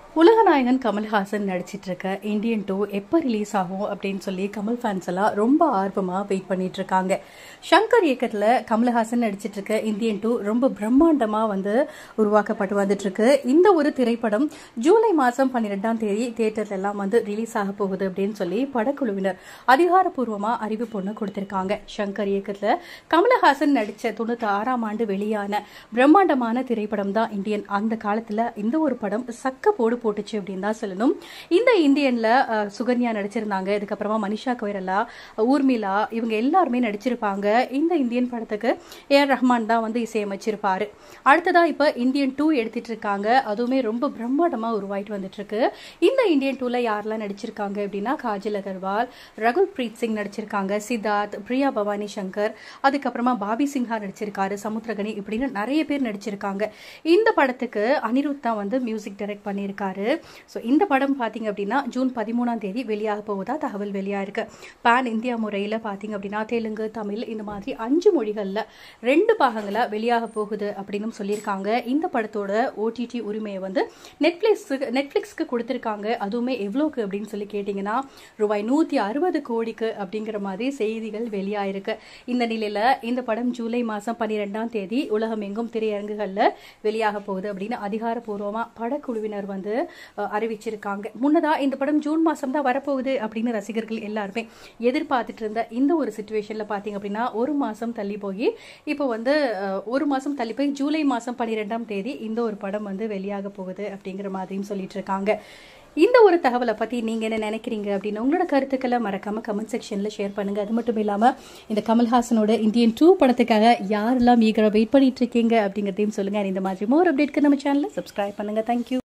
உலகநாயகன் கமல்ஹாசன் நடிச்சிட்டு இருக்க இந்தியன் டூ எப்போ ரிலீஸ் ஆகும் அப்படின்னு சொல்லி கமல் ஃபேன்ஸ் எல்லாம் ரொம்ப ஆர்வமாக வெயிட் பண்ணிட்டு இருக்காங்க ஷங்கர் இயக்கத்தில் கமல்ஹாசன் நடிச்சிட்டு இருக்க இந்தியன் டூ ரொம்ப பிரம்மாண்டமாக வந்து உருவாக்கப்பட்டு வந்துட்டு இருக்கு இந்த ஒரு திரைப்படம் ஜூலை மாதம் பன்னிரெண்டாம் தேதி தியேட்டர்ல எல்லாம் வந்து ரிலீஸ் ஆக போகுது அப்படின்னு சொல்லி படக்குழுவினர் அதிகாரப்பூர்வமாக அறிவிப்பு ஒன்று கொடுத்திருக்காங்க ஷங்கர் இயக்கத்தில் கமலஹாசன் நடித்த தொண்ணூற்றி ஆறாம் ஆண்டு வெளியான பிரம்மாண்டமான திரைப்படம் தான் இந்தியன் அந்த காலத்தில் இந்த ஒரு படம் சக்க போடு போட்டுச்சு அப்படின்னு தான் சொல்லணும் இந்த இந்தியன்ல அஹ், சுகன்யா நடிச்சிருந்தாங்க இதுக்கப்புறமா மனிஷா கொய்ரலா ஊர்மிளா இவங்க எல்லாருமே நடிச்சிருப்பாங்க இந்த இந்தியன் படத்துக்கு ஏஆர் ரஹ்மான் தான் வந்து இசையமைச்சிருப்பாரு அடுத்ததா இப்ப இந்தியன் டூ எடுத்துட்டு இருக்காங்க அதுவுமே ரொம்ப பிரம்மாண்டமா உருவாயிட்டு வந்துட்டு இருக்கு இந்த இந்தியன் டூல யாரெல்லாம் நடிச்சிருக்காங்க அப்படின்னா காஜல் அகர்வால் ரகுல் பிரீத் சிங் நடிச்சிருக்காங்க சித்தார்த் பிரியா பவானி சங்கர் அதுக்கப்புறமா பாபி சிங்ஹா நடிச்சிருக்காரு சமுத்திரகனி இப்படின்னு நிறைய பேர் நடிச்சிருக்காங்க இந்த படத்துக்கு அனிருத் தான் வந்து மியூசிக் டைரக்ட் பண்ணியிருக்காரு ஸோ இந்த படம் பார்த்தீங்க அப்படின்னா ஜூன் பதிமூணாம் தேதி வெளியாக போவதா தகவல் வெளியாக இருக்கு பேன் இந்தியா முறையில் பார்த்தீங்க அப்படின்னா தெலுங்கு தமிழ் இந்த மாதிரி அஞ்சு மொழிகளில் ரெண்டு பாகங்களா வெளியாக போகுது அப்படின்னு சொல்லியிருக்காங்க இந்த படத்தோட ஓடிடி உரிமையை வந்து நெட்ஃப்ளிக்ஸுக்கு நெட்ஃப்ளிக்ஸ்க்கு கொடுத்துருக்காங்க அதுவுமே எவ்வளோக்கு அப்படின்னு சொல்லி கேட்டிங்கன்னா ரூபாய் நூற்றி அறுபது கோடிக்கு அப்படிங்கிற மாதிரி செய்திகள் வெளியாயிருக்கு இந்த நிலையில் இந்த படம் ஜூலை மாதம் பன்னிரெண்டாம் தேதி உலகம் எங்கும் திரையரங்குகளில் வெளியாக போகுது அப்படின்னு அதிகாரப்பூர்வமாக படக்குழுவினர் வந்து அஹ், அறிவிச்சிருக்காங்க முன்னதா இந்த படம் ஜூன் மாதம் தான் வரப்போகுது அப்படின்னு ரசிகர்கள் எல்லாருமே எதிர்பார்த்துட்டு இருந்த இந்த ஒரு சுச்சுவேஷனில் பார்த்தீங்க அப்படின்னா ஒரு மாதம் தள்ளி போய் இப்போ வந்து அஹ், ஒரு மாதம் தள்ளி போய் ஜூலை மாதம் பன்னிரெண்டாம் தேதி இந்த ஒரு படம் வந்து வெளியாக போகுது அப்படிங்கிற மாதிரியும் சொல்லிட்டு இருக்காங்க இந்த ஒரு தகவலை பற்றி நீங்கள் என்ன நினைக்கிறீங்க அப்படின்னு உங்களோட கருத்துக்களை மறக்காம கமெண்ட் செக்ஷனில் ஷேர் பண்ணுங்க அது மட்டும் இல்லாமல் இந்த கமல்ஹாசனோட இந்தியன் டூ படத்துக்காக யாரெல்லாம் ஈகராக வெயிட் பண்ணிட்டு இருக்கீங்க அப்படிங்கிறதையும் சொல்லுங்க And இந்த மாதிரி மோர் அப்டேட்க்கு நம்ம சேனலை சப்ஸ்கிரைப் பண்ணுங்க தேங்க்யூ